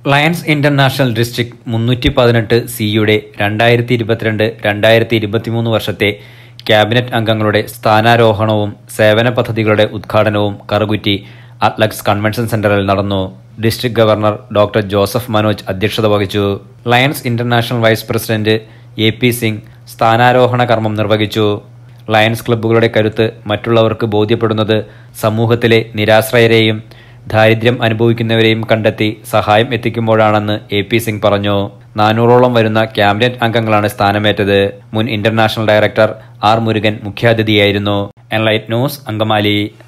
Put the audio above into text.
lions international district മുന്നൂറ്റി പതിനെട്ട് സിയുടെ രണ്ടായിരത്തി ഇരുപത്തിരണ്ട് രണ്ടായിരത്തി ഇരുപത്തിമൂന്ന് വർഷത്തെ ക്യാബിനറ്റ് അംഗങ്ങളുടെ സ്ഥാനാരോഹണവും സേവന പദ്ധതികളുടെ ഉദ്ഘാടനവും കറുകുറ്റി അറ്റ്ലക്സ് കൺവെൻഷൻ സെന്ററിൽ നടന്നു district governor doctor Joseph Manoj അധ്യക്ഷത വഹിച്ചു Lions International vice president A P Singh സ്ഥാനാരോഹണ കർമ്മം നിർവഹിച്ചു ലയൺസ് ക്ലബ്ബുകളുടെ കരുത്ത് മറ്റുള്ളവർക്ക് ബോധ്യപ്പെടുന്നത് സമൂഹത്തിലെ നിരാശ്രയരെയും ദാരിദ്ര്യം അനുഭവിക്കുന്നവരെയും കണ്ടെത്തി സഹായം എത്തിക്കുമ്പോഴാണെന്ന് എ പി സിംഗ് പറഞ്ഞു നാനൂറോളം വരുന്ന ക്യാബിനറ്റ് അംഗങ്ങളാണ് സ്ഥാനമേറ്റത് മുൻ ഇന്റർനാഷണൽ ഡയറക്ടർ ആർ മുരുകൻ മുഖ്യാതിഥിയായിരുന്നു എൻലൈറ്റ് ന്യൂസ് അങ്കമാലി